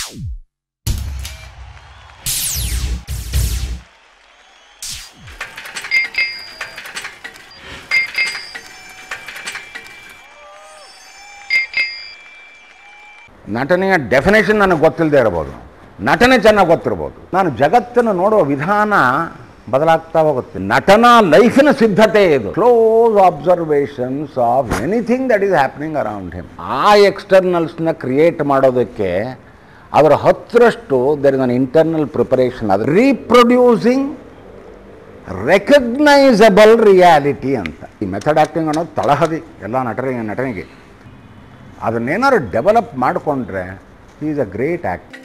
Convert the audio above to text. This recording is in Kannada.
ನಟನೆಯ ಡೆಫಿನೇಷನ್ ನನಗೆ ಗೊತ್ತಿಲ್ಲದೆ ಇರ್ಬೋದು ನಟನೆ ಚೆನ್ನಾಗಿ ಗೊತ್ತಿರ್ಬೋದು ನಾನು ಜಗತ್ತನ್ನು ನೋಡುವ ವಿಧಾನ ಬದಲಾಗ್ತಾ ಹೋಗುತ್ತೆ ನಟನಾ ಲೈಫಿನ ಸಿದ್ಧತೆ ಇದು close observations of anything that is happening around him ಆ ಎಕ್ಸ್ಟರ್ನಲ್ಸ್ನ ಕ್ರಿಯೇಟ್ ಮಾಡೋದಕ್ಕೆ ಅದರ ಹತ್ತರಷ್ಟು there is an internal preparation ಅದು ರೀಪ್ರೊಡ್ಯೂಸಿಂಗ್ ರೆಕಗ್ನೈಸಬಲ್ ರಿಯಾಲಿಟಿ ಅಂತ ಈ ಮೆಥಡ್ ಆ್ಯಕ್ಟಿಂಗ್ ಅನ್ನೋದು ತಳಹದಿ ಎಲ್ಲ ನಟರಿಗೆ ನಟನಿಗೆ ಅದನ್ನೇನಾದ್ರು ಡೆವಲಪ್ ಮಾಡಿಕೊಂಡ್ರೆ ಈಸ್ ಅ ಗ್ರೇಟ್ ಆ್ಯಕ್ಟ್